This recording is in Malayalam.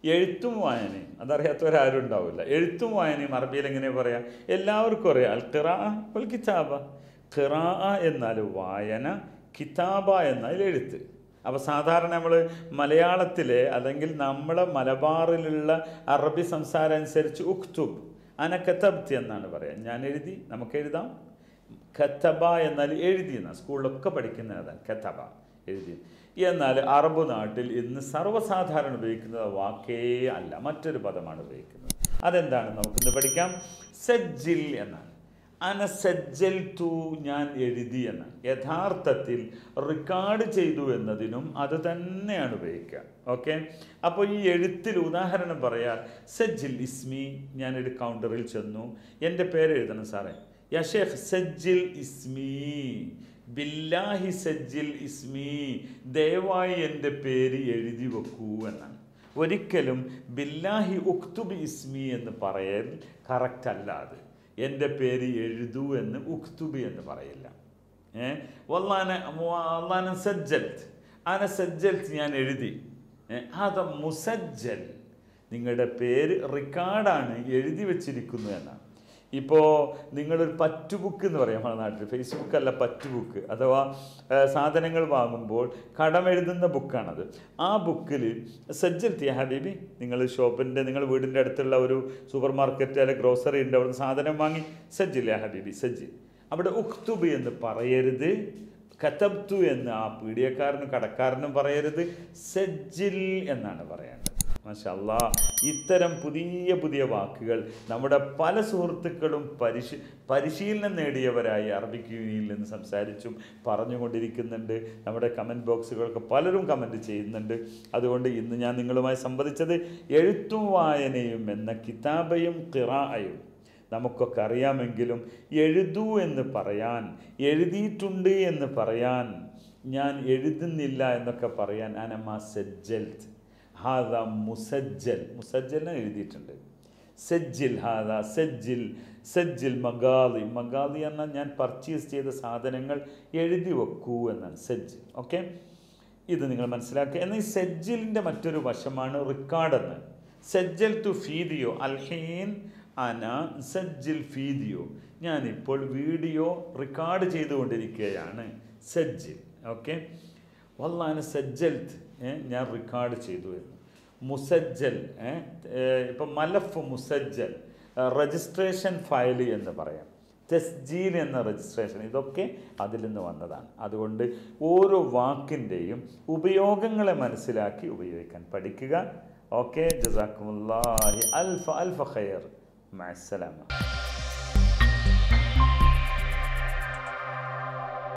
എഴുത്തും വായനയും അതറിയാത്തവരാരും ഉണ്ടാവില്ല എഴുത്തും വായനയും അറബിയിൽ എങ്ങനെ പറയാം എല്ലാവർക്കും അറിയാം അൽ ഖിറാ ഉൽ കിതാബ ഖിറാ എന്നാൽ വായന കിതാബ എന്നാൽ എഴുത്ത് അപ്പോൾ സാധാരണ നമ്മൾ മലയാളത്തിലെ അല്ലെങ്കിൽ നമ്മളെ മലബാറിലുള്ള അറബി സംസാരം അനുസരിച്ച് ഉക്തുബ് അനക്കത്തബ്തി എന്നാണ് പറയുക ഞാൻ എഴുതി നമുക്ക് എഴുതാം ഖത്തബ എന്നാൽ എഴുതി എന്നാണ് സ്കൂളിലൊക്കെ പഠിക്കുന്നതാണ് ഖത്തബ എഴുതി എന്നാൽ അറബ് നാട്ടിൽ ഇന്ന് സർവ്വസാധാരണ ഉപയോഗിക്കുന്നത് വാക്കേ അല്ല മറ്റൊരു പദമാണ് ഉപയോഗിക്കുന്നത് അതെന്താണ് നമുക്കിന്ന് പഠിക്കാം സജ്ജിൽ എന്നാണ് അനസജ്ജൽ ടു ഞാൻ എഴുതി എന്ന് യഥാർത്ഥത്തിൽ റെക്കോർഡ് ചെയ്തു എന്നതിനും അത് തന്നെയാണ് ഉപയോഗിക്കുക ഓക്കെ അപ്പോൾ ഈ എഴുത്തിൽ ഉദാഹരണം പറയാൻ സജ്ജിൽ ഇസ്മി ഞാനൊരു കൗണ്ടറിൽ ചെന്നു എൻ്റെ പേര് എഴുതണം സാറേ യാ ഷേഖ് സജ്ജിൽ ഇസ്മി ബില്ലാഹി സജ്ജിൽ ഇസ്മി ദയവായി എൻ്റെ പേര് എഴുതി വെക്കൂ എന്നാണ് ഒരിക്കലും ബില്ലാഹി ഉക്തുബ് ഇസ്മി എന്ന് പറയൽ കറക്റ്റ് അല്ല അത് എൻ്റെ പേര് എഴുതൂ എന്ന് ഉക്തുബി എന്ന് പറയില്ല ഏ വല്ലാന വല്ലാന സജ്ജൽത്ത് അന സജ്ജൽത്ത് ഞാൻ എഴുതി ഏ, അത് മുസജ്ജൽ നിങ്ങളുടെ പേര് റിക്കാർഡാണ് എഴുതി വെച്ചിരിക്കുന്നു എന്നാണ് ഇപ്പോൾ നിങ്ങളൊരു പറ്റ് ബുക്ക് എന്ന് പറയും നമ്മുടെ നാട്ടിൽ ഫേസ്ബുക്ക് അല്ല പറ്റ് ബുക്ക് അഥവാ ആ, സാധനങ്ങൾ വാങ്ങുമ്പോൾ കടമെഴുതുന്ന ബുക്കാണത് ആ ബുക്കിൽ സജ്ജൽത്തിയ ഹബീബി നിങ്ങൾ ഷോപ്പിൻ്റെ നിങ്ങൾ വീടിൻ്റെ അടുത്തുള്ള ഒരു സൂപ്പർ മാർക്കറ്റ് അല്ലെങ്കിൽ ഗ്രോസറി ഉണ്ട് അവിടെ സാധനം വാങ്ങി സജ്ജില്ല ഹബീബി സജ്ജിൽ അവിടെ ഉക്തുബ് എന്ന് പറയരുത് കത്തബ്തു എന്ന് ആ പീഡിയക്കാരനും കടക്കാരനും പറയരുത് സജ്ജിൽ എന്നാണ് പറയേണ്ടത് മാഷല്ലാ ഇത്തരം പുതിയ പുതിയ വാക്കുകൾ നമ്മുടെ പല സുഹൃത്തുക്കളും പരിശീ പരിശീലനം നേടിയവരായി അറബിക് യൂണിയനിൽ നിന്ന് സംസാരിച്ചും പറഞ്ഞുകൊണ്ടിരിക്കുന്നുണ്ട് നമ്മുടെ കമൻറ്റ് ബോക്സുകളൊക്കെ പലരും കമൻറ്റ് ചെയ്യുന്നുണ്ട് അതുകൊണ്ട് ഇന്ന് ഞാൻ നിങ്ങളുമായി സംവദിച്ചത് എഴുത്തും വായനയും എന്ന കിതാബയും ഖിറായും നമുക്കൊക്കെ അറിയാമെങ്കിലും എഴുതൂ എന്ന് പറയാൻ എഴുതിയിട്ടുണ്ട് എന്ന് പറയാൻ ഞാൻ എഴുതുന്നില്ല എന്നൊക്കെ പറയാൻ അനമ സജ്ജൽത്ത് ഹാദ മുസജ്ജൽ മുസജ്ജലിനെ എഴുതിയിട്ടുണ്ട് സജ്ജിൽ ഹാദ സജ്ജിൽ സജ്ജിൽ മഗാലി മഗാലി എന്നാൽ ഞാൻ പർച്ചേസ് ചെയ്ത സാധനങ്ങൾ എഴുതി വെക്കൂ എന്നാണ് സജ്ജിൽ ഓക്കെ ഇത് നിങ്ങൾ മനസ്സിലാക്കുക എന്നാൽ ഈ സജ്ജിലിൻ്റെ മറ്റൊരു വശമാണ് റിക്കാർഡ് എന്ന് സജ്ജൽ ടു ഫീദിയോ അൽഹീൻ അന സജ്ജിൽ ഫീദിയോ ഞാനിപ്പോൾ വീഡിയോ റെക്കോർഡ് ചെയ്തുകൊണ്ടിരിക്കുകയാണ് സജ്ജിൽ ഓക്കെ വല്ലാന സജ്ജൽത്ത് ഏ, ഞാൻ റെക്കോർഡ് ചെയ്തു എന്ന് മുസജ്ജൽ ഏ, ഏ, ഇപ്പം മലഫ് മുസജ്ജൽ രജിസ്ട്രേഷൻ ഫയൽ എന്ന് പറയാം തെസ്ജീൽ എന്ന രജിസ്ട്രേഷൻ ഇതൊക്കെ അതിൽ നിന്ന് വന്നതാണ് അതുകൊണ്ട് ഓരോ വാക്കിൻ്റെയും ഉപയോഗങ്ങളെ മനസ്സിലാക്കി ഉപയോഗിക്കാൻ പഠിക്കുക ഓക്കെ ജസാക്കുമുല്ലാഹി അൽഫ അൽഫ ഖൈർ മഅസ്സലാമ